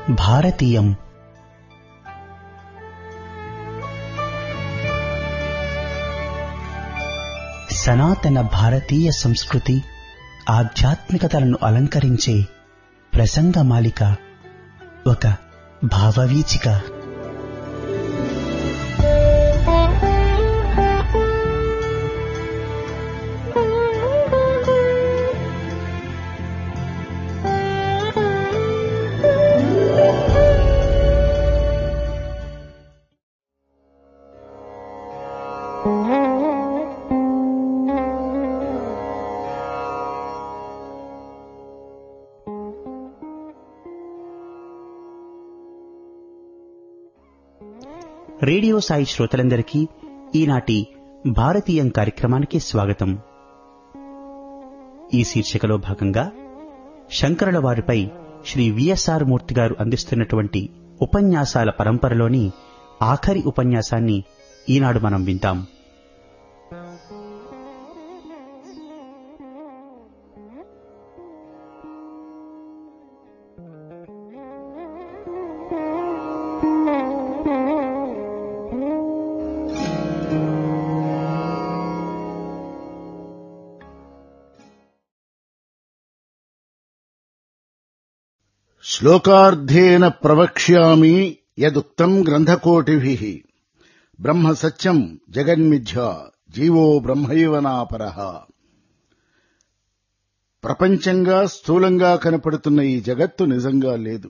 భారతీయం సనాతన భారతీయ సంస్కృతి ఆధ్యాత్మికతలను అలంకరించే ప్రసంగమాలిక ఒక భావవీచిక రేడియో సాయి శ్రోతలందరికీ ఈనాటి భారతీయం కార్యక్రమానికి స్వాగతం ఈ శీర్షికలో భాగంగా శంకరుల వారిపై శ్రీ విఎస్ఆర్ మూర్తి గారు అందిస్తున్నటువంటి ఉపన్యాసాల పరంపరలోని ఆఖరి ఉపన్యాసాన్ని ఈనాడు మనం వింటాం శ్లోకార్థేన ప్రవక్ష్యామి యదుక్తం గ్రంథకోటిభిః బ్రహ్మ సత్యం జగన్మిథ్య జీవో బ్రహ్మైవ నాపరః ప్రపంచంగా స్థూలంగా కనపడుతున్న ఈ జగత్తు నిజంగా లేదు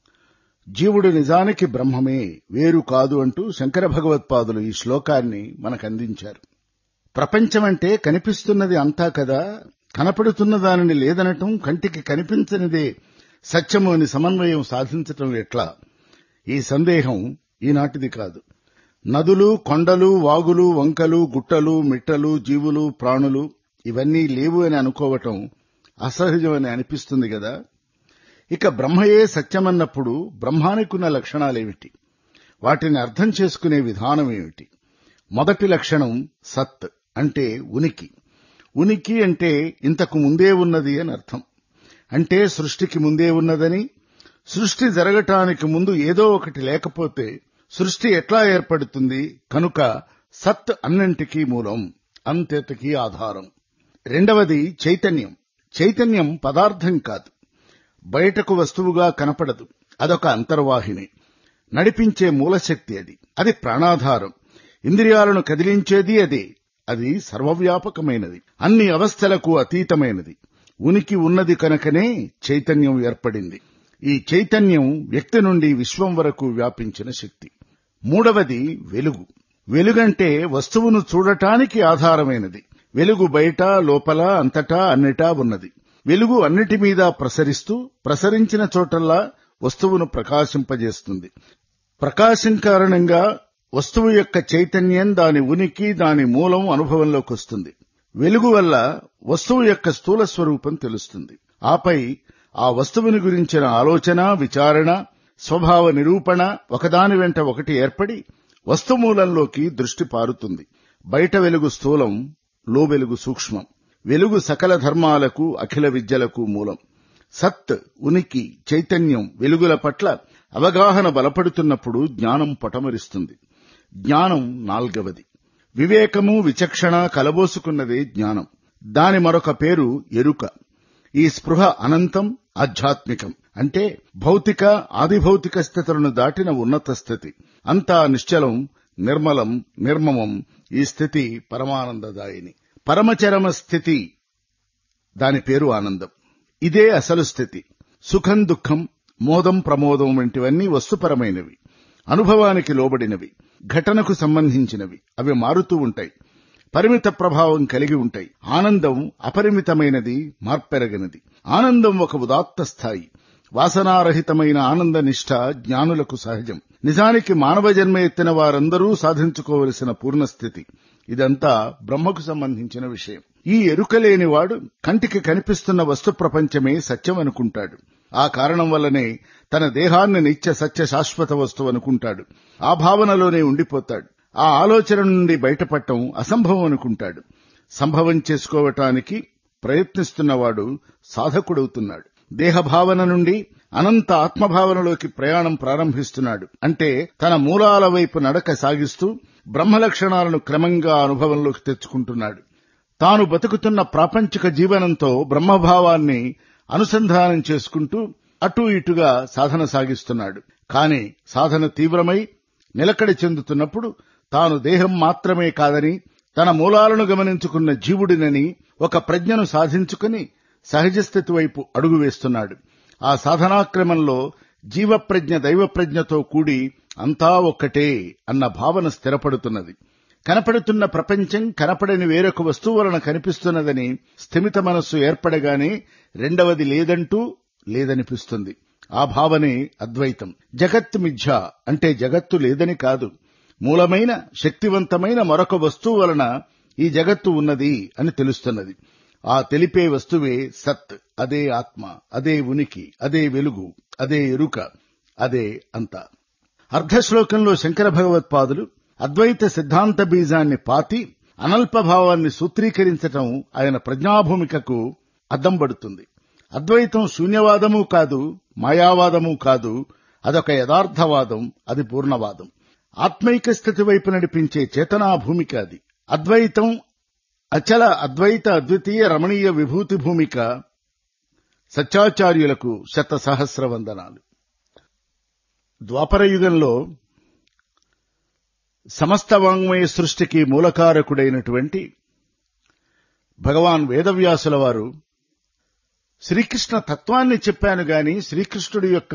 జీవుడు నిజానికి బ్రహ్మమే వేరు కాదు అంటూ శంకర భగవత్పాదులు ఈ శ్లోకాన్ని మనకందించారు ప్రపంచమంటే కనిపిస్తున్నది అంతా కదా కనపడుతున్న దానిని లేదనటం కంటికి కనిపించనిదే సత్యము అని సమన్వయం సాధించటం ఎట్లా ఈ సందేహం ఈనాటిది కాదు నదులు కొండలు వాగులు వంకలు గుట్టలు మిట్టలు జీవులు ప్రాణులు ఇవన్నీ లేవు అని అనుకోవటం అసహజమని అనిపిస్తుంది కదా ఇక బ్రహ్మయే సత్యమన్నప్పుడు బ్రహ్మానికున్న లక్షణాలేమిటి వాటిని అర్థం చేసుకునే విధానం ఏమిటి మొదటి లక్షణం సత్ అంటే ఉనికి ఉనికి అంటే ఇంతకు ముందే ఉన్నది అని అర్థం అంటే సృష్టికి ముందే ఉన్నదని సృష్టి జరగటానికి ముందు ఏదో ఒకటి లేకపోతే సృష్టి ఎట్లా ఏర్పడుతుంది కనుక సత్ అన్నింటికీ మూలం అంతటికీ ఆధారం రెండవది చైతన్యం చైతన్యం పదార్థం కాదు బయటకు వస్తువుగా కనపడదు అదొక అంతర్వాహిని నడిపించే మూలశక్తి అది అది ప్రాణాధారం ఇంద్రియాలను కదిలించేది అదే అది సర్వవ్యాపకమైనది అన్ని అవస్థలకు అతీతమైనది ఉనికి ఉన్నది కనుకనే చైతన్యం ఏర్పడింది ఈ చైతన్యం వ్యక్తి నుండి విశ్వం వరకు వ్యాపించిన శక్తి మూడవది వెలుగు వెలుగంటే వస్తువును చూడటానికి ఆధారమైనది వెలుగు బయట లోపల అంతటా అన్నిటా ఉన్నది వెలుగు అన్నిటి మీద ప్రసరిస్తూ ప్రసరించిన చోటల్లా వస్తువును ప్రకాశింపజేస్తుంది ప్రకాశం కారణంగా వస్తువు యొక్క చైతన్యం దాని ఉనికి దాని మూలం అనుభవంలోకి వస్తుంది వెలుగు వల్ల వస్తువు యొక్క స్థూల స్వరూపం తెలుస్తుంది ఆపై ఆ వస్తువుని గురించిన ఆలోచన విచారణ స్వభావ నిరూపణ ఒకదాని వెంట ఒకటి ఏర్పడి వస్తుమూలంలోకి దృష్టి పారుతుంది బయట వెలుగు స్థూలం లో వెలుగు సూక్ష్మం వెలుగు సకల ధర్మాలకు అఖిల విద్యలకు మూలం సత్ ఉనికి చైతన్యం వెలుగుల పట్ల అవగాహన బలపడుతున్నప్పుడు జ్ఞానం పొటమరిస్తుంది జ్ఞానం నాల్గవది వివేకము విచక్షణ కలబోసుకున్నదే జ్ఞానం దాని మరొక పేరు ఎరుక ఈ స్పృహ అనంతం ఆధ్యాత్మికం అంటే భౌతిక ఆదిభౌతిక స్థితులను దాటిన ఉన్నత స్థితి అంతా నిశ్చలం నిర్మలం నిర్మమం ఈ స్థితి పరమానందదాయిని పరమచరమ స్థితి దాని పేరు ఆనందం ఇదే అసలు స్థితి సుఖం దుఃఖం మోదం ప్రమోదం వంటివన్నీ వస్తుపరమైనవి అనుభవానికి లోబడినవి ఘటనకు సంబంధించినవి అవి మారుతూ ఉంటాయి పరిమిత ప్రభావం కలిగి ఉంటాయి ఆనందం అపరిమితమైనది మార్పెరగనిది ఆనందం ఒక ఉదాత్త స్థాయి వాసనారహితమైన ఆనంద నిష్ఠ జ్ఞానులకు సహజం నిజానికి మానవ జన్మ ఎత్తిన వారందరూ సాధించుకోవలసిన పూర్ణస్థితి ఇదంతా బ్రహ్మకు సంబంధించిన విషయం ఈ ఎరుకలేనివాడు కంటికి కనిపిస్తున్న వస్తు ప్రపంచమే సత్యం అనుకుంటాడు ఆ కారణం వల్లనే తన దేహాన్ని నిత్య సత్య శాశ్వత వస్తువు అనుకుంటాడు ఆ భావనలోనే ఉండిపోతాడు ఆ ఆలోచన నుండి బయటపడటం అసంభవం అనుకుంటాడు సంభవం చేసుకోవటానికి ప్రయత్నిస్తున్నవాడు సాధకుడవుతున్నాడు దేహభావన నుండి అనంత ఆత్మభావనలోకి ప్రయాణం ప్రారంభిస్తున్నాడు అంటే తన మూలాల వైపు నడక సాగిస్తూ బ్రహ్మ లక్షణాలను క్రమంగా అనుభవంలోకి తెచ్చుకుంటున్నాడు తాను బతుకుతున్న ప్రాపంచిక జీవనంతో బ్రహ్మభావాన్ని అనుసంధానం చేసుకుంటూ అటూ ఇటుగా సాధన సాగిస్తున్నాడు కాని సాధన తీవ్రమై నిలకడ చెందుతున్నప్పుడు తాను దేహం మాత్రమే కాదని తన మూలాలను గమనించుకున్న జీవుడినని ఒక ప్రజ్ఞను సాధించుకుని సహజస్థితి వైపు అడుగు వేస్తున్నాడు ఆ సాధనాక్రమంలో జీవప్రజ్ఞ దైవప్రజ్ఞతో కూడి అంతా ఒక్కటే అన్న భావన స్థిరపడుతున్నది కనపడుతున్న ప్రపంచం కనపడని వేరొక వస్తువు వలన కనిపిస్తున్నదని స్థిమిత మనస్సు ఏర్పడగానే రెండవది లేదంటూ లేదనిపిస్తుంది ఆ భావనే అద్వైతం జగత్ మిథ్య అంటే జగత్తు లేదని కాదు మూలమైన శక్తివంతమైన మరొక వస్తువు వలన ఈ జగత్తు ఉన్నది అని తెలుస్తున్నది ఆ తెలిపే వస్తువే సత్ అదే ఆత్మ అదే ఉనికి అదే వెలుగు అదే ఎరుక అదే అంత అర్ధశ్లోకంలో శంకర భగవత్పాదులు అద్వైత సిద్ధాంత బీజాన్ని పాతి అనల్పభావాన్ని సూత్రీకరించటం ఆయన ప్రజ్ఞాభూమికకు అద్దం పడుతుంది అద్వైతం శూన్యవాదము కాదు మాయావాదము కాదు అదొక యథార్థవాదం అది పూర్ణవాదం ఆత్మైక స్థితి వైపు నడిపించే చేతనా భూమిక అది అద్వైతం అచల అద్వైత అద్వితీయ రమణీయ విభూతి భూమిక సత్యాచార్యులకు శత సహస్ర వందనాలు ద్వాపర యుగంలో సమస్త వాంగ్మయ సృష్టికి మూలకారకుడైనటువంటి భగవాన్ వేదవ్యాసుల వారు శ్రీకృష్ణ తత్వాన్ని చెప్పాను గాని శ్రీకృష్ణుడి యొక్క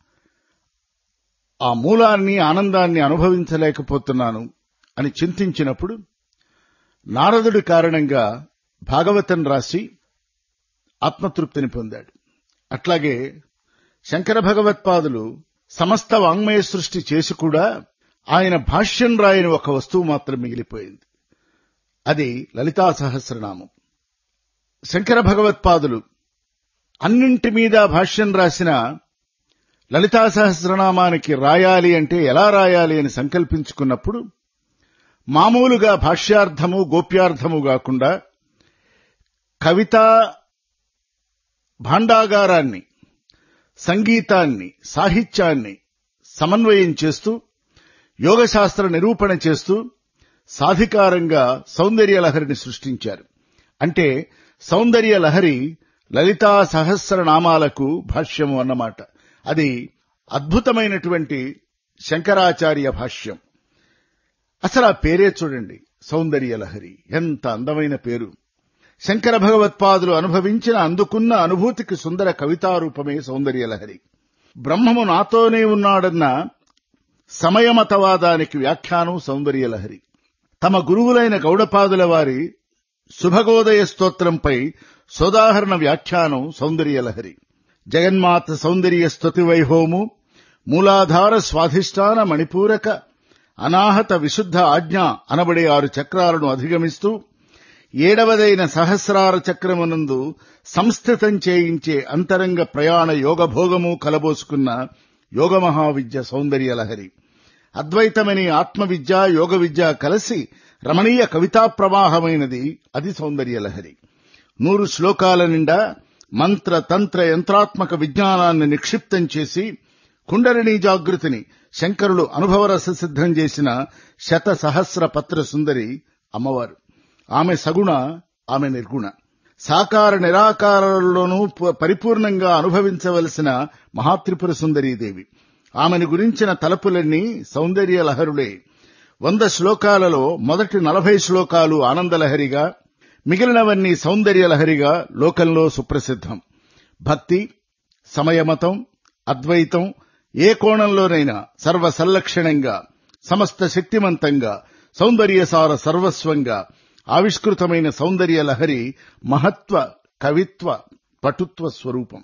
ఆ మూలాన్ని ఆనందాన్ని అనుభవించలేకపోతున్నాను అని చింతించినప్పుడు నారదుడి కారణంగా భాగవతం రాసి ఆత్మతృప్తిని పొందాడు అట్లాగే శంకర భగవత్పాదులు సమస్త వాంగ్మయ సృష్టి చేసి కూడా ఆయన భాష్యం రాయని ఒక వస్తువు మాత్రం మిగిలిపోయింది అది లలితా సహస్రనామం శంకర భగవత్పాదులు అన్నింటి మీద భాష్యం రాసిన లలితా సహస్రనామానికి రాయాలి అంటే ఎలా రాయాలి అని సంకల్పించుకున్నప్పుడు మామూలుగా భాష్యార్థము గోప్యార్థము కాకుండా కవిత భాండాగారాన్ని సంగీతాన్ని సాహిత్యాన్ని సమన్వయం చేస్తూ యోగశాస్త్ర నిరూపణ చేస్తూ సాధికారంగా సౌందర్య లహరిని సృష్టించారు అంటే సౌందర్య లహరి లలితా సహస్రనామాలకు భాష్యము అన్నమాట అది అద్భుతమైనటువంటి శంకరాచార్య భాష్యం అసలు ఆ పేరే చూడండి సౌందర్య లహరి ఎంత అందమైన పేరు శంకర భగవత్పాదులు అనుభవించిన అందుకున్న అనుభూతికి సుందర కవితారూపమే సౌందర్య లహరి బ్రహ్మము నాతోనే ఉన్నాడన్న సమయమతవాదానికి వ్యాఖ్యానం సౌందర్య లహరి తమ గురువులైన గౌడపాదుల వారి శుభగోదయ స్తోత్రంపై సోదాహరణ వ్యాఖ్యానం సౌందర్య లహరి జగన్మాత సౌందర్య స్తుతి వైభవము మూలాధార స్వాధిష్టాన మణిపూరక అనాహత విశుద్ధ ఆజ్ఞ అనబడే ఆరు చక్రాలను అధిగమిస్తూ ఏడవదైన సహస్రార చక్రమునందు సంస్థితం చేయించే అంతరంగ ప్రయాణ యోగభోగము కలబోసుకున్న యోగ మహావిద్య సౌందర్య లహరి అద్వైతమని ఆత్మవిద్య యోగ విద్య కలిసి రమణీయ కవితా ప్రవాహమైనది అది సౌందర్య లహరి నూరు శ్లోకాల నిండా మంత్ర తంత్ర యంత్రాత్మక విజ్ఞానాన్ని నిక్షిప్తం చేసి కుండలిని జాగృతిని శంకరులు అనుభవరస సిద్ధం చేసిన శత సహస్ర పత్ర సుందరి అమ్మవారు ఆమె సగుణ ఆమె నిర్గుణ సాకార నిరాకారాలలోనూ పరిపూర్ణంగా అనుభవించవలసిన మహాత్రిపుర సుందరీదేవి ఆమెను గురించిన తలపులన్నీ సౌందర్య లహరులే వంద శ్లోకాలలో మొదటి నలభై శ్లోకాలు ఆనందలహరిగా మిగిలినవన్నీ సౌందర్య లహరిగా లోకంలో సుప్రసిద్ధం భక్తి సమయమతం అద్వైతం ఏ కోణంలోనైనా సర్వసల్లక్షణంగా సమస్త శక్తిమంతంగా సౌందర్యసార సర్వస్వంగా ఆవిష్కృతమైన సౌందర్య లహరి మహత్వ కవిత్వ పటుత్వ స్వరూపం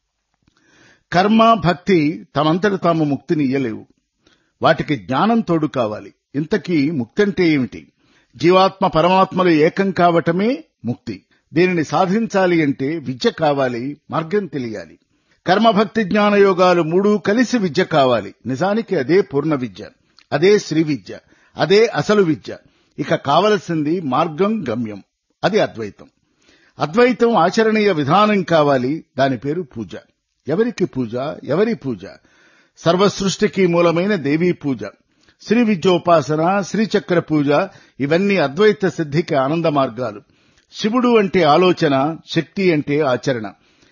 కర్మ భక్తి తమంతట తాము ముక్తిని ఇయ్యలేవు వాటికి జ్ఞానం తోడు కావాలి ఇంతకీ ముక్తి అంటే ఏమిటి జీవాత్మ పరమాత్మలు ఏకం కావటమే ముక్తి దీనిని సాధించాలి అంటే విద్య కావాలి మార్గం తెలియాలి కర్మభక్తి జ్ఞాన యోగాలు మూడు కలిసి విద్య కావాలి నిజానికి అదే పూర్ణ విద్య అదే శ్రీ విద్య అదే అసలు విద్య ఇక కావలసింది మార్గం గమ్యం అది అద్వైతం అద్వైతం ఆచరణీయ విధానం కావాలి దాని పేరు పూజ ఎవరికి పూజ ఎవరి పూజ సర్వ సృష్టికి మూలమైన దేవీ పూజ శ్రీ విద్యోపాసన శ్రీచక్ర పూజ ఇవన్నీ అద్వైత సిద్ధికి ఆనంద మార్గాలు శివుడు అంటే ఆలోచన శక్తి అంటే ఆచరణ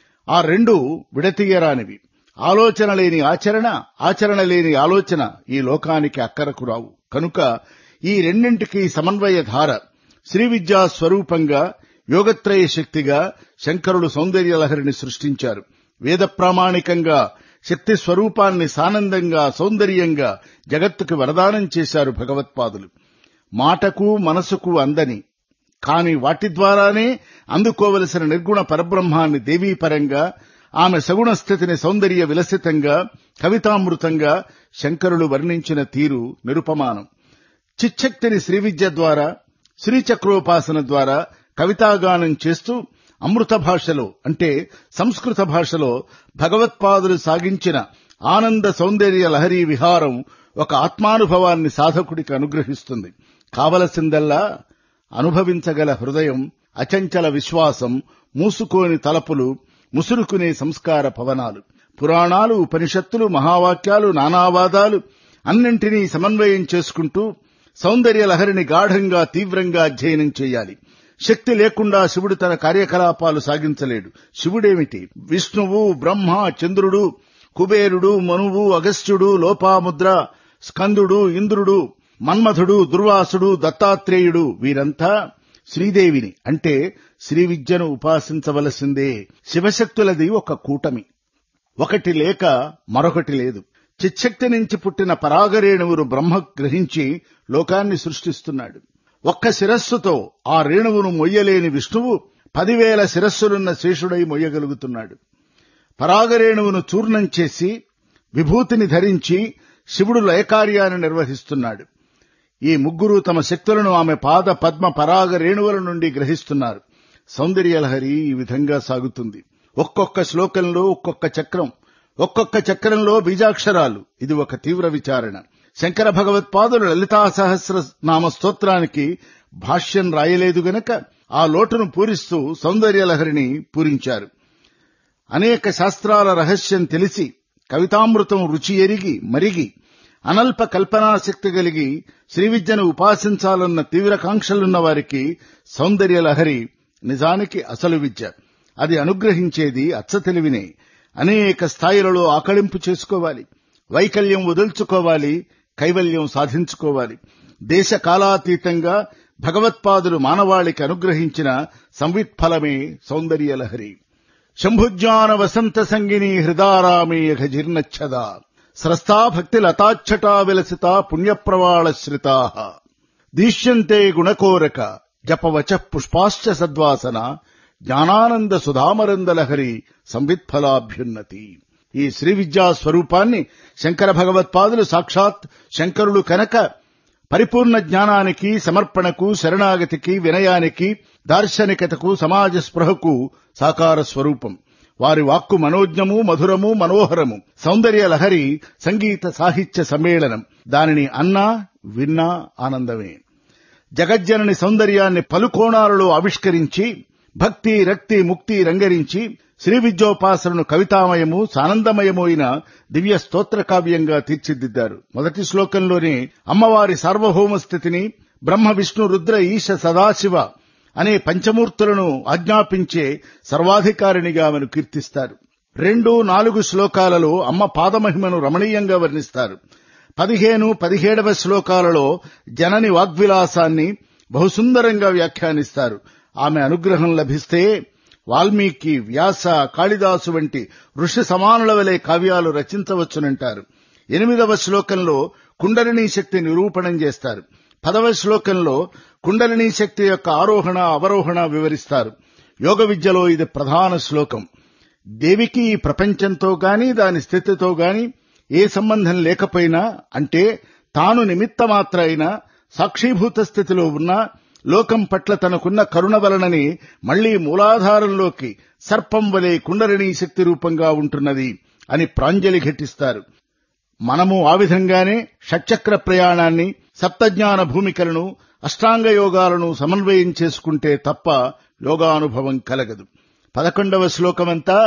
ఆ రెండు విడతీయరానివి ఆలోచన లేని ఆచరణ ఆచరణ లేని ఆలోచన ఈ లోకానికి అక్కరకు రావు కనుక ఈ రెండింటికి సమన్వయ ధార శ్రీ విద్యా స్వరూపంగా యోగత్రయ శక్తిగా శంకరుడు సౌందర్యలహరిని సృష్టించారు వేద ప్రామాణికంగా శక్తి స్వరూపాన్ని సానందంగా సౌందర్యంగా జగత్తుకి వరదానం చేశారు భగవత్పాదులు మాటకు మనసుకు అందని కాని వాటి ద్వారానే అందుకోవలసిన నిర్గుణ పరబ్రహ్మాన్ని దేవీపరంగా ఆమె సగుణ స్థితిని సౌందర్య విలసితంగా కవితామృతంగా శంకరులు వర్ణించిన తీరు నిరుపమానం చిచ్చక్తిని శ్రీవిద్య ద్వారా శ్రీచక్రోపాసన ద్వారా కవితాగానం చేస్తూ అమృత భాషలో అంటే సంస్కృత భాషలో భగవత్పాదులు సాగించిన ఆనంద సౌందర్య లహరీ విహారం ఒక ఆత్మానుభవాన్ని సాధకుడికి అనుగ్రహిస్తుంది కావలసిందల్లా అనుభవించగల హృదయం అచంచల విశ్వాసం మూసుకోని తలపులు ముసురుకునే సంస్కార పవనాలు పురాణాలు ఉపనిషత్తులు మహావాక్యాలు నానావాదాలు అన్నింటినీ సమన్వయం చేసుకుంటూ సౌందర్య లహరిని గాఢంగా తీవ్రంగా అధ్యయనం చేయాలి శక్తి లేకుండా శివుడు తన కార్యకలాపాలు సాగించలేడు శివుడేమిటి విష్ణువు బ్రహ్మ చంద్రుడు కుబేరుడు మనువు అగస్త్యుడు లోపాముద్ర స్కందుడు ఇంద్రుడు మన్మథుడు దుర్వాసుడు దత్తాత్రేయుడు వీరంతా శ్రీదేవిని అంటే శ్రీ విద్యను ఉపాసించవలసిందే శివశక్తులది ఒక కూటమి ఒకటి లేక మరొకటి లేదు చిచ్చక్తి నుంచి పుట్టిన పరాగరేణువును బ్రహ్మ గ్రహించి లోకాన్ని సృష్టిస్తున్నాడు ఒక్క శిరస్సుతో ఆ రేణువును మొయ్యలేని విష్ణువు పదివేల శిరస్సులున్న శేషుడై మొయ్యగలుగుతున్నాడు పరాగరేణువును చూర్ణం చేసి విభూతిని ధరించి శివుడు లయకార్యాన్ని నిర్వహిస్తున్నాడు ఈ ముగ్గురు తమ శక్తులను ఆమె పాద పద్మ పరాగ రేణువుల నుండి గ్రహిస్తున్నారు సౌందర్యలహరి ఈ విధంగా సాగుతుంది ఒక్కొక్క శ్లోకంలో ఒక్కొక్క చక్రం ఒక్కొక్క చక్రంలో బీజాక్షరాలు ఇది ఒక తీవ్ర విచారణ శంకర భగవత్పాదులు లలితా సహస్ర నామ స్తోత్రానికి భాష్యం రాయలేదు గనక ఆ లోటును పూరిస్తూ సౌందర్యలహరిని పూరించారు అనేక శాస్త్రాల రహస్యం తెలిసి కవితామృతం రుచి ఎరిగి మరిగి అనల్ప కల్పనాశక్తి కలిగి శ్రీవిద్యను ఉపాసించాలన్న తీవ్రకాంక్షలున్న వారికి సౌందర్యలహరి నిజానికి అసలు విద్య అది అనుగ్రహించేది అచ్చతెలివినే అనేక స్థాయిలలో ఆకళింపు చేసుకోవాలి వైకల్యం వదుల్చుకోవాలి కైవల్యం సాధించుకోవాలి దేశ కాలాతీతంగా భగవత్పాదులు మానవాళికి అనుగ్రహించిన సంవిత్ఫలమే సౌందర్యలహరి శంభుజ్ఞాన వసంత సంగిని హృదారామేయఘ జీర్ణచ్చదా స్రస్తా భక్తి లతాచ్చటా విలసిత పుణ్యప్రవాళశ్రితా దీశ్యంతే గుణకోరక జపవచ పుష్పాశ్చ సద్వాసన జ్ఞానానంద సుధామరందలహరి సంవిత్ఫలాభ్యున్నతి ఈ శ్రీ విద్యా స్వరూపాన్ని శంకర భగవత్పాదులు సాక్షాత్ శంకరులు కనుక పరిపూర్ణ జ్ఞానానికి సమర్పణకు శరణాగతికి వినయానికి దార్శనికతకు సమాజ స్పృహకు సాకార స్వరూపం వారి వాక్కు మనోజ్ఞము మధురము మనోహరము సౌందర్య లహరి సంగీత సాహిత్య సమ్మేళనం దానిని అన్నా విన్నా ఆనందమే జగజ్జనని సౌందర్యాన్ని పలుకోణాలలో ఆవిష్కరించి భక్తి రక్తి ముక్తి రంగరించి శ్రీ విద్యోపాసనను కవితామయము సానందమయము అయిన దివ్య స్తోత్ర కావ్యంగా తీర్చిదిద్దారు మొదటి శ్లోకంలోనే అమ్మవారి సార్వభౌమ స్థితిని బ్రహ్మ విష్ణు రుద్ర ఈశ సదాశివ అనే పంచమూర్తులను ఆజ్ఞాపించే సర్వాధికారినిగా ఆమెను కీర్తిస్తారు రెండు నాలుగు శ్లోకాలలో అమ్మ పాదమహిమను రమణీయంగా వర్ణిస్తారు పదిహేను పదిహేడవ శ్లోకాలలో జనని వాగ్విలాసాన్ని బహుసుందరంగా వ్యాఖ్యానిస్తారు ఆమె అనుగ్రహం లభిస్తే వాల్మీకి వ్యాస కాళిదాసు వంటి ఋషి సమానుల వలె కావ్యాలు రచించవచ్చునంటారు ఎనిమిదవ శ్లోకంలో కుండలినీ శక్తి నిరూపణం చేస్తారు పదవ శ్లోకంలో కుండలినీ శక్తి యొక్క ఆరోహణ అవరోహణ వివరిస్తారు యోగ విద్యలో ఇది ప్రధాన శ్లోకం దేవికి ఈ ప్రపంచంతో గాని దాని స్థితితో గాని ఏ సంబంధం లేకపోయినా అంటే తాను నిమిత్తమాత్ర అయినా సాక్షీభూత స్థితిలో ఉన్నా లోకం పట్ల తనకున్న కరుణ వలనని మళ్లీ మూలాధారంలోకి సర్పం వలె కుండలినీ శక్తి రూపంగా ఉంటున్నది అని ప్రాంజలి ఘటిస్తారు మనము ఆ విధంగానే షట్చక్ర ప్రయాణాన్ని సప్తజ్ఞాన భూమికలను అష్టాంగ యోగాలను సమన్వయం చేసుకుంటే తప్ప యోగానుభవం కలగదు పదకొండవ శ్లోకమంతా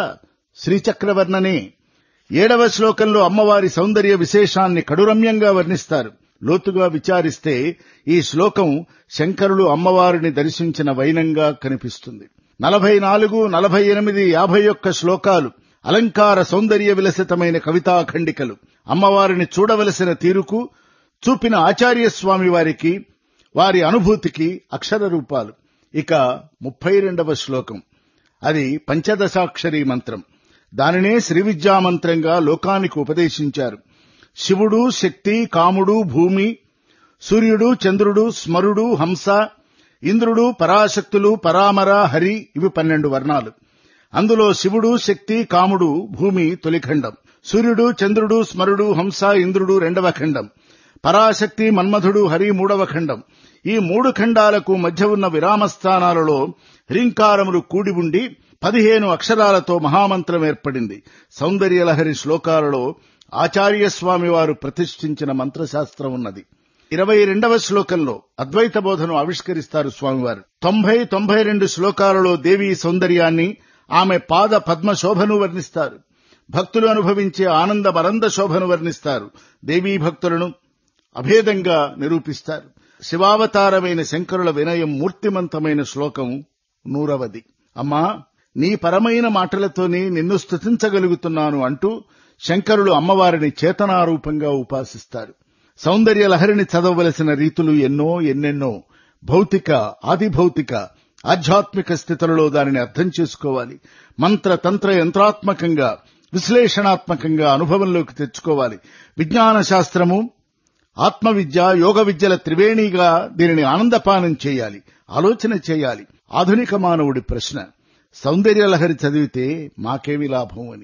శ్రీచక్రవర్ణనే ఏడవ శ్లోకంలో అమ్మవారి సౌందర్య విశేషాన్ని కడురమ్యంగా వర్ణిస్తారు లోతుగా విచారిస్తే ఈ శ్లోకం శంకరులు అమ్మవారిని దర్శించిన వైనంగా కనిపిస్తుంది నలభై నాలుగు నలభై ఎనిమిది యాభై ఒక్క శ్లోకాలు అలంకార సౌందర్య విలసితమైన కవితాఖండికలు అమ్మవారిని చూడవలసిన తీరుకు చూపిన ఆచార్య స్వామి వారికి వారి అనుభూతికి అక్షర రూపాలు ఇక ముప్పై రెండవ శ్లోకం అది పంచదశాక్షరి మంత్రం దానినే శ్రీ విద్యా మంత్రంగా లోకానికి ఉపదేశించారు శివుడు శక్తి కాముడు భూమి సూర్యుడు చంద్రుడు స్మరుడు హంస ఇంద్రుడు పరాశక్తులు పరామర హరి ఇవి పన్నెండు వర్ణాలు అందులో శివుడు శక్తి కాముడు భూమి తొలి ఖండం సూర్యుడు చంద్రుడు స్మరుడు హంస ఇంద్రుడు రెండవ ఖండం పరాశక్తి మన్మధుడు హరి మూడవ ఖండం ఈ మూడు ఖండాలకు మధ్య ఉన్న విరామస్థానాలలో హ్రీంకారములు కూడి ఉండి పదిహేను అక్షరాలతో మహామంత్రం ఏర్పడింది సౌందర్యలహరి శ్లోకాలలో ఆచార్య స్వామి వారు ప్రతిష్ఠించిన మంత్రశాస్త్రం ఉన్నది ఇరవై రెండవ శ్లోకంలో అద్వైత బోధను ఆవిష్కరిస్తారు స్వామివారు తొంభై తొంభై రెండు శ్లోకాలలో దేవీ సౌందర్యాన్ని ఆమె పాద పద్మ శోభను వర్ణిస్తారు భక్తులు అనుభవించే ఆనంద మరంద శోభను వర్ణిస్తారు దేవీ భక్తులను అభేదంగా నిరూపిస్తారు శివావతారమైన శంకరుల వినయం మూర్తిమంతమైన శ్లోకం నూరవది అమ్మా నీ పరమైన మాటలతోనే నిన్ను స్తుతించగలుగుతున్నాను అంటూ శంకరులు అమ్మవారిని చేతనారూపంగా ఉపాసిస్తారు సౌందర్య లహరిని చదవవలసిన రీతులు ఎన్నో ఎన్నెన్నో భౌతిక ఆదిభౌతిక ఆధ్యాత్మిక స్థితులలో దానిని అర్థం చేసుకోవాలి మంత్ర తంత్ర యంత్రాత్మకంగా విశ్లేషణాత్మకంగా అనుభవంలోకి తెచ్చుకోవాలి విజ్ఞాన శాస్త్రము ఆత్మవిద్య యోగ విద్యల త్రివేణిగా దీనిని ఆనందపానం చేయాలి ఆలోచన చేయాలి ఆధునిక మానవుడి ప్రశ్న సౌందర్యలహరి చదివితే మాకేమి లాభం అని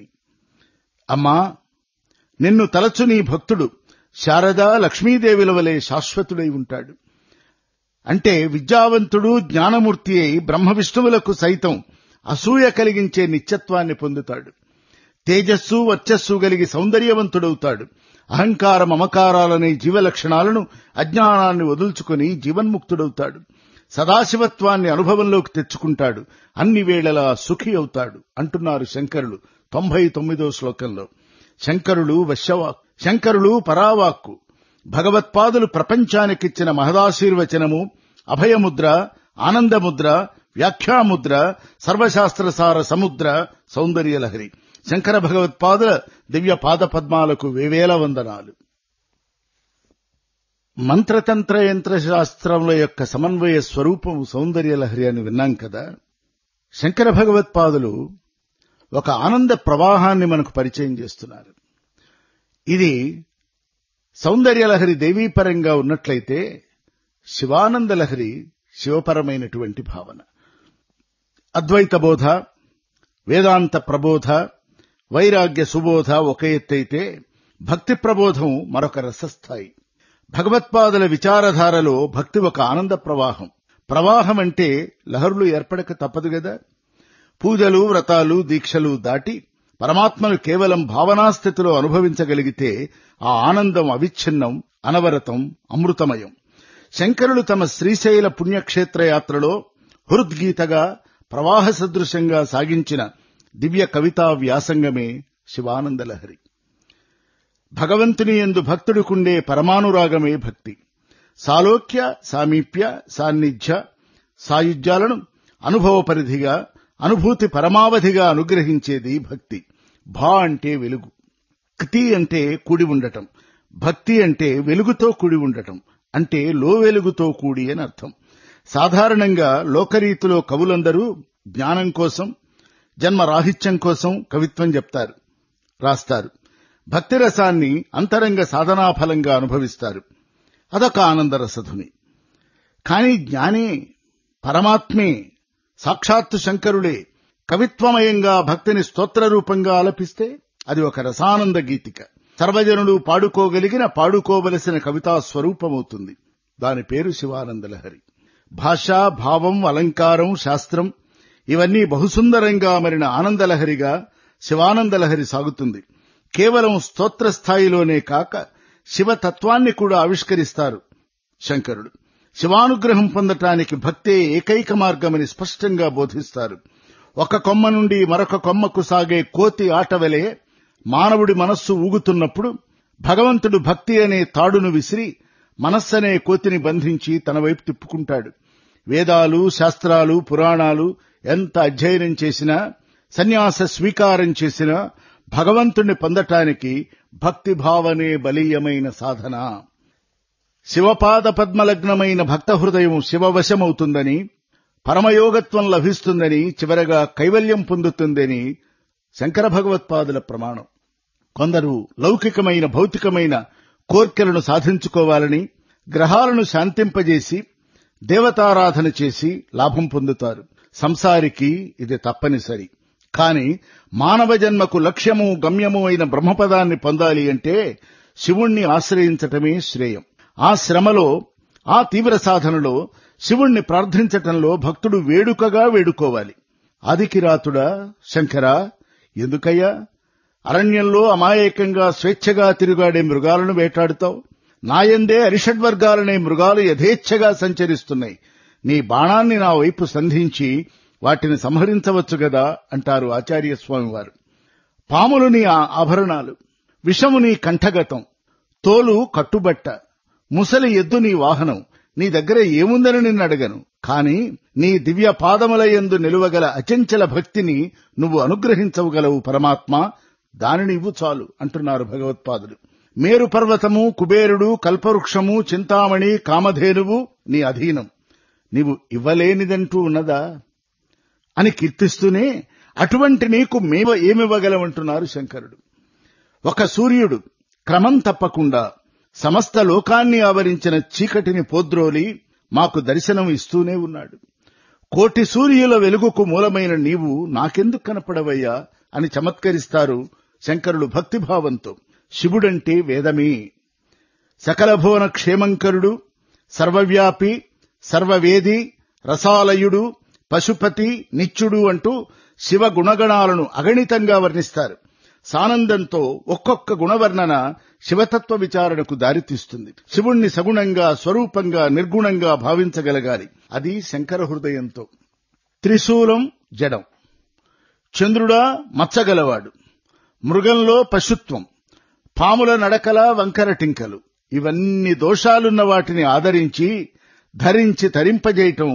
అమ్మా నిన్ను తలచు నీ భక్తుడు శారద లక్ష్మీదేవిల వలె శాశ్వతుడై ఉంటాడు అంటే విద్యావంతుడు జ్ఞానమూర్తి అయి బ్రహ్మ విష్ణువులకు సైతం అసూయ కలిగించే నిత్యత్వాన్ని పొందుతాడు తేజస్సు వర్చస్సు కలిగి సౌందర్యవంతుడవుతాడు అహంకార మమకారాలనే జీవలక్షణాలను అజ్ఞానాన్ని వదుల్చుకుని జీవన్ముక్తుడవుతాడు సదాశివత్వాన్ని అనుభవంలోకి తెచ్చుకుంటాడు అన్ని వేళలా సుఖి అవుతాడు అంటున్నారు శంకరులు తొంభై తొమ్మిదో శ్లోకంలో శంకరులు వశ్యవాక్ శంకరులు పరావాక్కు భగవత్పాదులు ప్రపంచానికిచ్చిన మహదాశీర్వచనము అభయముద్ర ఆనందముద్ర వ్యాఖ్యాముద్ర సర్వశాస్త్రసార సముద్ర సౌందర్యలహరి శంకర భగవత్పాదుల దివ్య పాద పద్మాలకు వేవేల వందనాలు మంత్రతంత్ర యంత్ర శాస్త్రముల యొక్క సమన్వయ స్వరూపము సౌందర్యలహరి అని విన్నాం కదా శంకర భగవత్పాదులు ఒక ఆనంద ప్రవాహాన్ని మనకు పరిచయం చేస్తున్నారు ఇది సౌందర్యలహరి దేవీపరంగా ఉన్నట్లయితే శివానందలహరి శివపరమైనటువంటి భావన అద్వైత బోధ వేదాంత ప్రబోధ వైరాగ్య సుబోధ ఒక ఎత్తైతే భక్తి ప్రబోధం మరొక రసస్థాయి భగవత్పాదుల విచారధారలో భక్తి ఒక ఆనంద ప్రవాహం ప్రవాహం అంటే లహరులు ఏర్పడక తప్పదు గదా పూజలు వ్రతాలు దీక్షలు దాటి పరమాత్మను కేవలం భావనాస్థితిలో అనుభవించగలిగితే ఆ ఆనందం అవిచ్ఛిన్నం అనవరతం అమృతమయం శంకరులు తమ శ్రీశైల పుణ్యక్షేత్ర యాత్రలో హృద్గీతగా ప్రవాహ సదృశంగా సాగించిన దివ్య కవితా వ్యాసంగమే శివానందలహరి భగవంతుని ఎందు భక్తుడికుండే పరమానురాగమే భక్తి సాలోక్య సామీప్య సాన్నిధ్య సాయుధ్యాలను అనుభవ పరిధిగా అనుభూతి పరమావధిగా అనుగ్రహించేది భక్తి భా అంటే వెలుగు క్తి అంటే కూడి ఉండటం భక్తి అంటే వెలుగుతో కూడి ఉండటం అంటే లో వెలుగుతో కూడి అని అర్థం సాధారణంగా లోకరీతిలో కవులందరూ జ్ఞానం కోసం జన్మరాహిత్యం కోసం కవిత్వం చెప్తారు రాస్తారు భక్తి రసాన్ని అంతరంగ సాధనాఫలంగా అనుభవిస్తారు అదొక ఆనందరసధుని కాని జ్ఞానే పరమాత్మే సాక్షాత్తు శంకరులే కవిత్వమయంగా భక్తిని స్తోత్ర రూపంగా ఆలపిస్తే అది ఒక రసానంద గీతిక సర్వజనులు పాడుకోగలిగిన పాడుకోవలసిన కవితా స్వరూపమవుతుంది దాని పేరు శివానందలహరి భాష భావం అలంకారం శాస్త్రం ఇవన్నీ బహుసుందరంగా మరిన ఆనందలహరిగా శివానందలహరి సాగుతుంది కేవలం స్తోత్ర స్థాయిలోనే కాక శివతత్వాన్ని కూడా ఆవిష్కరిస్తారు శంకరుడు శివానుగ్రహం పొందటానికి భక్తే ఏకైక మార్గమని స్పష్టంగా బోధిస్తారు ఒక కొమ్మ నుండి మరొక కొమ్మకు సాగే కోతి ఆటవలే మానవుడి మనస్సు ఊగుతున్నప్పుడు భగవంతుడు భక్తి అనే తాడును విసిరి మనస్సనే కోతిని బంధించి తన వైపు తిప్పుకుంటాడు వేదాలు శాస్త్రాలు పురాణాలు ఎంత అధ్యయనం చేసినా సన్యాస స్వీకారం చేసినా భగవంతుణ్ణి పొందటానికి భక్తి భావనే బలీయమైన సాధన శివపాద పద్మలగ్నమైన భక్త హృదయం శివవశమవుతుందని పరమయోగత్వం లభిస్తుందని చివరగా కైవల్యం పొందుతుందని శంకర భగవత్పాదుల ప్రమాణం కొందరు లౌకికమైన భౌతికమైన కోర్కెలను సాధించుకోవాలని గ్రహాలను శాంతింపజేసి దేవతారాధన చేసి లాభం పొందుతారు సంసారికి ఇది తప్పనిసరి కాని మానవ జన్మకు లక్ష్యము గమ్యము అయిన బ్రహ్మపదాన్ని పొందాలి అంటే శివుణ్ణి ఆశ్రయించటమే శ్రేయం ఆ శ్రమలో ఆ తీవ్ర సాధనలో శివుణ్ణి ప్రార్థించటంలో భక్తుడు వేడుకగా వేడుకోవాలి ఆదికిరాతుడా శంకరా ఎందుకయ్యా అరణ్యంలో అమాయకంగా స్వేచ్ఛగా తిరుగాడే మృగాలను వేటాడుతావు నాయందే అరిషడ్వర్గాలనే మృగాలు యథేచ్ఛగా సంచరిస్తున్నాయి నీ బాణాన్ని నా వైపు సంధించి వాటిని సంహరించవచ్చు గదా అంటారు ఆచార్య స్వామి వారు పాములు నీ ఆ- ఆభరణాలు విషము నీ కంఠగతం తోలు కట్టుబట్ట ముసలి ఎద్దు నీ వాహనం నీ దగ్గర ఏముందని నిన్ను అడగను కాని నీ దివ్య పాదములయందు నిలువగల అచంచల భక్తిని నువ్వు అనుగ్రహించవగలవు పరమాత్మ దానిని ఇవ్వు చాలు అంటున్నారు భగవత్పాదులు మేరు పర్వతము కుబేరుడు కల్పవృక్షము చింతామణి కామధేనువు నీ అధీనం నీవు ఇవ్వలేనిదంటూ ఉన్నదా అని కీర్తిస్తూనే అటువంటి నీకు మేము ఏమివ్వగలమంటున్నారు శంకరుడు ఒక సూర్యుడు క్రమం తప్పకుండా సమస్త లోకాన్ని ఆవరించిన చీకటిని పోద్రోలి మాకు దర్శనం ఇస్తూనే ఉన్నాడు కోటి సూర్యుల వెలుగుకు మూలమైన నీవు నాకెందుకు కనపడవయ్యా అని చమత్కరిస్తారు శంకరుడు భక్తిభావంతో శివుడంటే వేదమే సకల భువన క్షేమంకరుడు సర్వవ్యాపి సర్వవేది రసాలయుడు పశుపతి నిత్యుడు అంటూ శివ గుణగణాలను అగణితంగా వర్ణిస్తారు సానందంతో ఒక్కొక్క గుణవర్ణన శివతత్వ విచారణకు దారితీస్తుంది శివుణ్ణి సగుణంగా స్వరూపంగా నిర్గుణంగా భావించగలగాలి అది శంకర హృదయంతో త్రిశూలం జడం చంద్రుడా మచ్చగలవాడు మృగంలో పశుత్వం పాముల నడకల వంకర టింకలు ఇవన్నీ దోషాలున్న వాటిని ఆదరించి ధరించి తరింపజేయటం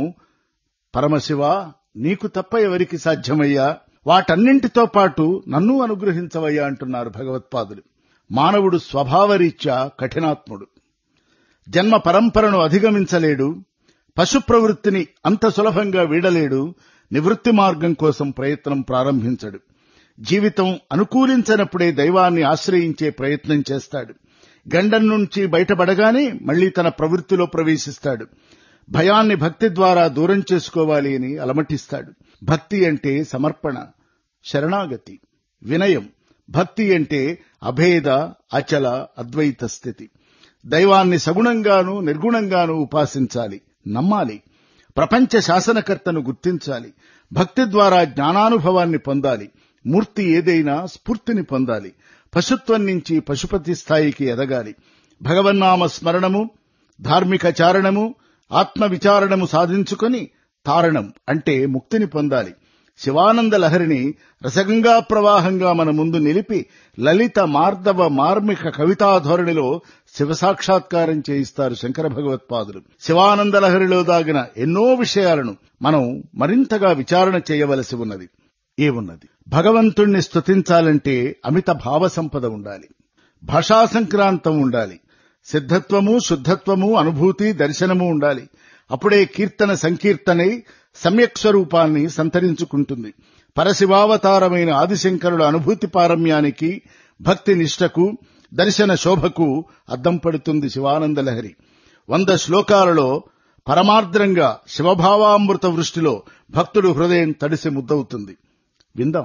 పరమశివ నీకు తప్ప ఎవరికి సాధ్యమయ్యా వాటన్నింటితో పాటు నన్ను అనుగ్రహించవయ్యా అంటున్నారు భగవత్పాదులు మానవుడు స్వభావరీత్యా కఠినాత్ముడు జన్మ పరంపరను అధిగమించలేడు పశు ప్రవృత్తిని అంత సులభంగా వీడలేడు నివృత్తి మార్గం కోసం ప్రయత్నం ప్రారంభించడు జీవితం అనుకూలించనప్పుడే దైవాన్ని ఆశ్రయించే ప్రయత్నం చేస్తాడు గండం నుంచి బయటపడగానే మళ్లీ తన ప్రవృత్తిలో ప్రవేశిస్తాడు భయాన్ని భక్తి ద్వారా దూరం చేసుకోవాలి అని అలమటిస్తాడు భక్తి అంటే సమర్పణ శరణాగతి వినయం భక్తి అంటే అభేద అచల అద్వైత స్థితి దైవాన్ని సగుణంగాను నిర్గుణంగాను ఉపాసించాలి నమ్మాలి ప్రపంచ శాసనకర్తను గుర్తించాలి భక్తి ద్వారా జ్ఞానానుభవాన్ని పొందాలి మూర్తి ఏదైనా స్ఫూర్తిని పొందాలి పశుత్వం నుంచి పశుపతి స్థాయికి ఎదగాలి భగవన్నామ స్మరణము ధార్మిక చారణము ఆత్మ విచారణము సాధించుకొని తారణం అంటే ముక్తిని పొందాలి శివానంద లహరిని రసగంగా ప్రవాహంగా మన ముందు నిలిపి లలిత మార్దవ మార్మిక కవితా ధోరణిలో శివ సాక్షాత్కారం చేయిస్తారు శంకర భగవత్పాదులు శివానంద లహరిలో దాగిన ఎన్నో విషయాలను మనం మరింతగా విచారణ చేయవలసి ఉన్నది ఏమున్నది భగవంతుణ్ణి స్తుతించాలంటే అమిత భావ సంపద ఉండాలి భాషా సంక్రాంతం ఉండాలి సిద్ధత్వము శుద్ధత్వము అనుభూతి దర్శనము ఉండాలి అప్పుడే కీర్తన సంకీర్తనై సమ్యక్ స్వరూపాన్ని సంతరించుకుంటుంది పరశివావతారమైన ఆదిశంకరుల అనుభూతి పారమ్యానికి భక్తి నిష్టకు దర్శన శోభకు అద్దం పడుతుంది శివానందలహరి వంద శ్లోకాలలో పరమార్ద్రంగా శివభావామృత వృష్టిలో భక్తుడు హృదయం తడిసి ముద్దవుతుంది విందాం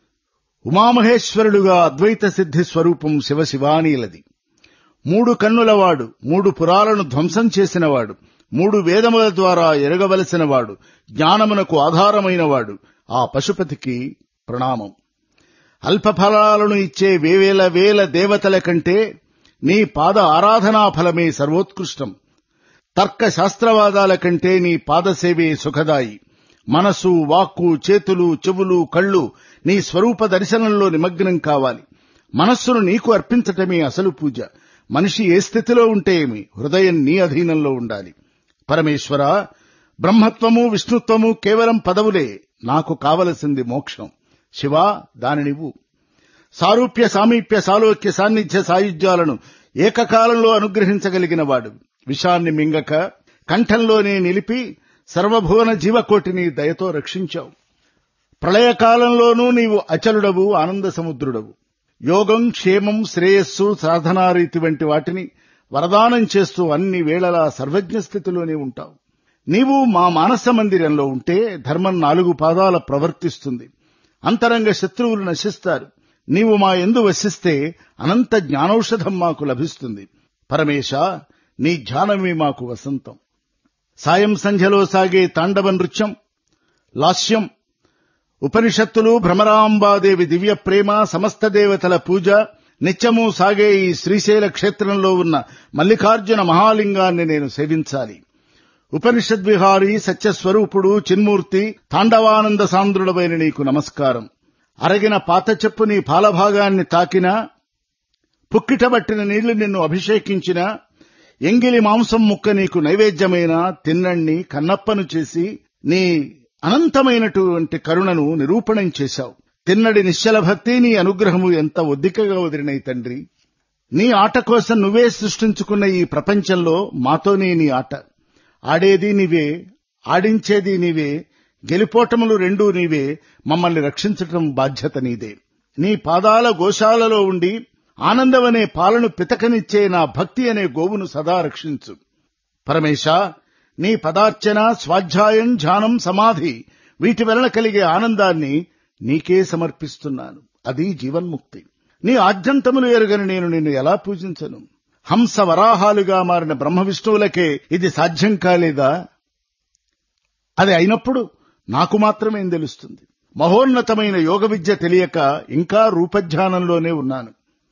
ఉమామహేశ్వరుడుగా అద్వైత సిద్ధి స్వరూపం శివ శివానీలది మూడు కన్నులవాడు మూడు పురాలను ధ్వంసం చేసినవాడు మూడు వేదముల ద్వారా ఎరగవలసినవాడు జ్ఞానమునకు ఆధారమైనవాడు ఆ పశుపతికి ప్రణామం అల్ప ఫలాలను ఇచ్చే వేవేల వేల దేవతల కంటే నీ పాద ఆరాధనా ఫలమే సర్వోత్కృష్టం తర్క శాస్త్రవాదాల కంటే నీ పాదసేవే సుఖదాయి మనసు వాక్కు చేతులు చెవులు కళ్ళు నీ స్వరూప దర్శనంలో నిమగ్నం కావాలి మనస్సును నీకు అర్పించటమే అసలు పూజ మనిషి ఏ స్థితిలో ఉంటే ఏమి హృదయం నీ అధీనంలో ఉండాలి పరమేశ్వర బ్రహ్మత్వము విష్ణుత్వము కేవలం పదవులే నాకు కావలసింది మోక్షం శివా దానినివ్వు సారూప్య సామీప్య సాలోక్య సాన్నిధ్య సాయుధ్యాలను ఏకకాలంలో అనుగ్రహించగలిగిన వాడు విషాన్ని మింగక కంఠంలోనే నిలిపి సర్వభువన జీవకోటిని దయతో రక్షించావు ప్రళయకాలంలోనూ నీవు అచలుడవు ఆనంద సముద్రుడవు యోగం క్షేమం శ్రేయస్సు సాధనారీతి వంటి వాటిని వరదానం చేస్తూ అన్ని వేళలా సర్వజ్ఞ స్థితిలోనే ఉంటావు నీవు మా మానస మందిరంలో ఉంటే ధర్మం నాలుగు పాదాల ప్రవర్తిస్తుంది అంతరంగ శత్రువులు నశిస్తారు నీవు మా ఎందు వసిస్తే అనంత జ్ఞానౌషధం మాకు లభిస్తుంది పరమేశ నీ ధ్యానమే మాకు వసంతం సాయం సంధ్యలో సాగే తాండవ నృత్యం లాస్యం ఉపనిషత్తులు భ్రమరాంబాదేవి దివ్య ప్రేమ సమస్త దేవతల పూజ నిత్యము సాగే ఈ శ్రీశైల క్షేత్రంలో ఉన్న మల్లికార్జున మహాలింగాన్ని నేను సేవించాలి ఉపనిషద్విహారి సత్యస్వరూపుడు చిన్మూర్తి తాండవానంద సాంద్రుడమైన నీకు నమస్కారం అరగిన పాత చెప్పు నీ పాలభాగాన్ని తాకినా పుక్కిటబట్టిన నీళ్లు నిన్ను అభిషేకించినా ఎంగిలి మాంసం ముక్క నీకు నైవేద్యమైన తిన్నణ్ణి కన్నప్పను చేసి నీ అనంతమైనటువంటి కరుణను నిరూపణం చేశావు తిన్నడి నిశ్చల భక్తి నీ అనుగ్రహము ఎంత ఒద్దికగా వదిలినై తండ్రి నీ ఆట కోసం నువ్వే సృష్టించుకున్న ఈ ప్రపంచంలో మాతోనే నీ ఆట ఆడేది నీవే ఆడించేది నీవే గెలిపోటములు రెండూ నీవే మమ్మల్ని రక్షించటం బాధ్యత నీదే నీ పాదాల గోశాలలో ఉండి ఆనందమనే పాలను పితకనిచ్చే నా భక్తి అనే గోవును సదా రక్షించు పరమేశ నీ పదార్చన స్వాధ్యాయం ధ్యానం సమాధి వీటి వలన కలిగే ఆనందాన్ని నీకే సమర్పిస్తున్నాను అది జీవన్ముక్తి నీ ఆద్యంతములు ఎరుగని నేను నిన్ను ఎలా పూజించను హంస వరాహాలుగా మారిన బ్రహ్మ విష్ణువులకే ఇది సాధ్యం కాలేదా అది అయినప్పుడు నాకు మాత్రమేం తెలుస్తుంది మహోన్నతమైన యోగ విద్య తెలియక ఇంకా రూపధ్యానంలోనే ఉన్నాను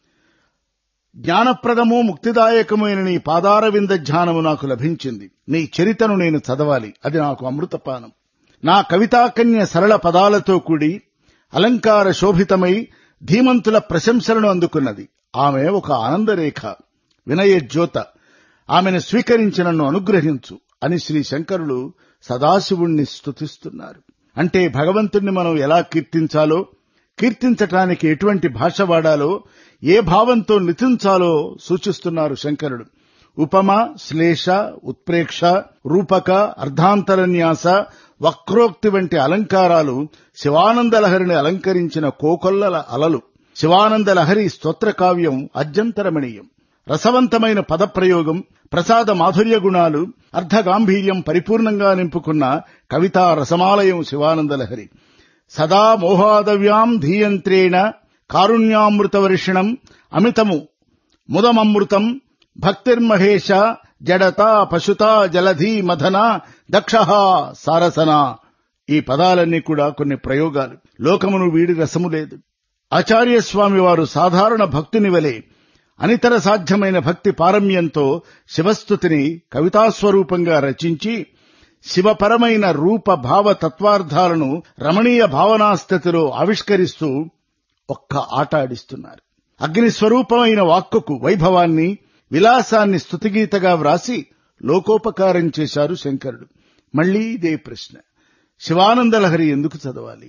జ్ఞానప్రదము ముక్తిదాయకమైన నీ పాదారవింద ధ్యానము నాకు లభించింది నీ చరితను నేను చదవాలి అది నాకు అమృతపానం నా కవితాకన్య సరళ పదాలతో కూడి అలంకార శోభితమై ధీమంతుల ప్రశంసలను అందుకున్నది ఆమె ఒక ఆనందరేఖ వినయ జ్యోత ఆమెను స్వీకరించి నన్ను అనుగ్రహించు అని శ్రీ శంకరులు సదాశివుణ్ణి స్తుతిస్తున్నారు అంటే భగవంతుణ్ణి మనం ఎలా కీర్తించాలో కీర్తించటానికి ఎటువంటి భాష వాడాలో ఏ భావంతో నితించాలో సూచిస్తున్నారు శంకరుడు ఉపమ శ్లేష ఉత్ప్రేక్ష రూపక అర్ధాంతరన్యాస వక్రోక్తి వంటి అలంకారాలు శివానందలహరిని అలంకరించిన కోకొల్లల అలలు శివానందలహరి స్తోత్రకావ్యం అద్యంతరమణీయం రసవంతమైన పదప్రయోగం ప్రసాద మాధుర్య గుణాలు అర్ధగాంభీర్యం పరిపూర్ణంగా నింపుకున్న కవితా రసమాలయం శివానందలహరి సదా మోహాదవ్యాం ధీయంత్రేణ కారుణ్యామృతవర్షిణం అమితము ముదమమృతం భక్తిర్మహేష జడత పశుత జలధి మథన దక్ష సారసన ఈ పదాలన్నీ కూడా కొన్ని ప్రయోగాలు లోకమును వీడి రసము లేదు ఆచార్య స్వామి వారు సాధారణ భక్తుని వలె అనితర సాధ్యమైన భక్తి పారమ్యంతో శివస్థుతిని కవితాస్వరూపంగా రచించి శివపరమైన రూప భావ తత్వార్థాలను రమణీయ భావనాస్థితిలో ఆవిష్కరిస్తూ ఒక్క ఆట ఆడిస్తున్నారు అగ్ని స్వరూపమైన వాక్కుకు వైభవాన్ని విలాసాన్ని స్తుతిగీతగా వ్రాసి లోకోపకారం చేశారు శంకరుడు మళ్లీ ఇదే ప్రశ్న శివానందలహరి ఎందుకు చదవాలి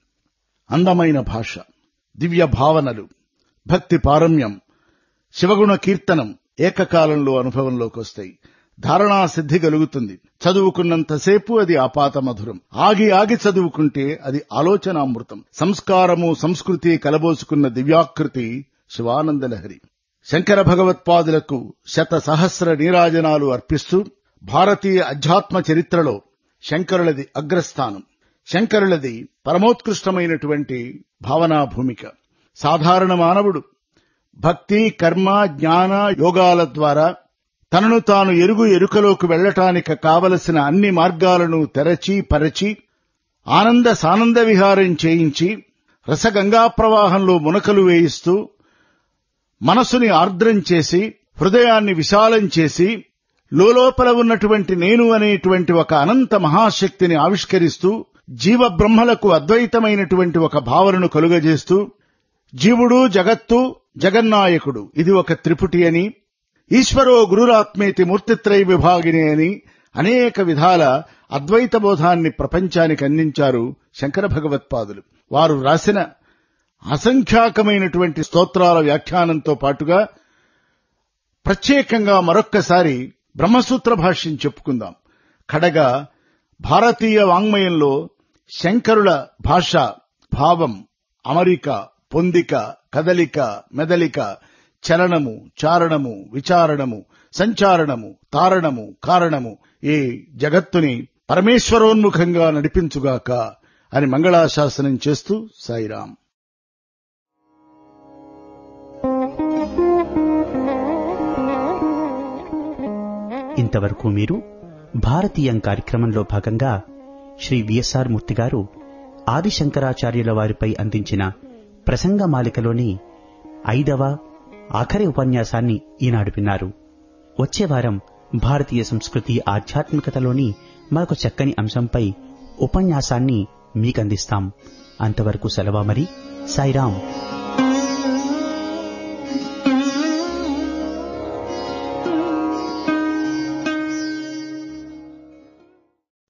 అందమైన భాష దివ్య భావనలు భక్తి పారమ్యం శివగుణ కీర్తనం ఏకకాలంలో అనుభవంలోకి వస్తాయి ధారణా సిద్ధి కలుగుతుంది చదువుకున్నంతసేపు అది ఆపాత మధురం ఆగి ఆగి చదువుకుంటే అది ఆలోచనామృతం సంస్కారము సంస్కృతి కలబోసుకున్న దివ్యాకృతి శివానందలహరి శంకర భగవత్పాదులకు శత సహస్ర నీరాజనాలు అర్పిస్తూ భారతీయ అధ్యాత్మ చరిత్రలో శంకరులది అగ్రస్థానం శంకరులది పరమోత్కృష్టమైనటువంటి భావనా భూమిక సాధారణ మానవుడు భక్తి కర్మ జ్ఞాన యోగాల ద్వారా తనను తాను ఎరుగు ఎరుకలోకి వెళ్లటానికి కావలసిన అన్ని మార్గాలను తెరచి పరచి ఆనంద సానంద విహారం చేయించి రసగంగా ప్రవాహంలో మునకలు వేయిస్తూ మనసుని ఆర్ద్రం చేసి హృదయాన్ని విశాలం చేసి లోపల ఉన్నటువంటి నేను అనేటువంటి ఒక అనంత మహాశక్తిని ఆవిష్కరిస్తూ జీవ బ్రహ్మలకు అద్వైతమైనటువంటి ఒక భావనను కలుగజేస్తూ జీవుడు జగత్తు జగన్నాయకుడు ఇది ఒక త్రిపుటి అని ఈశ్వరో గురురాత్మేతి మూర్తిత్రయ విభాగిని అని అనేక విధాల అద్వైత బోధాన్ని ప్రపంచానికి అందించారు శంకర భగవత్పాదులు వారు రాసిన అసంఖ్యాకమైనటువంటి స్తోత్రాల వ్యాఖ్యానంతో పాటుగా ప్రత్యేకంగా మరొక్కసారి బ్రహ్మసూత్ర భాష్యం చెప్పుకుందాం కడగా భారతీయ వాంగ్మయంలో శంకరుల భాష భావం అమరిక పొందిక కదలిక మెదలిక చలనము చారణము విచారణము సంచారణము తారణము కారణము ఈ జగత్తుని పరమేశ్వరోన్ముఖంగా నడిపించుగాక అని మంగళాశాసనం చేస్తూ సాయిరాం ఇంతవరకు మీరు భారతీయం కార్యక్రమంలో భాగంగా శ్రీ విఎస్ఆర్ మూర్తి గారు ఆదిశంకరాచార్యుల వారిపై అందించిన ప్రసంగమాలికలోని ఐదవ ఆఖరి ఉపన్యాసాన్ని ఈనాడు విన్నారు వచ్చే వారం భారతీయ సంస్కృతి ఆధ్యాత్మికతలోని మరొక చక్కని అంశంపై ఉపన్యాసాన్ని మీకందిస్తాం అంతవరకు సెలవా మరి సాయిరాం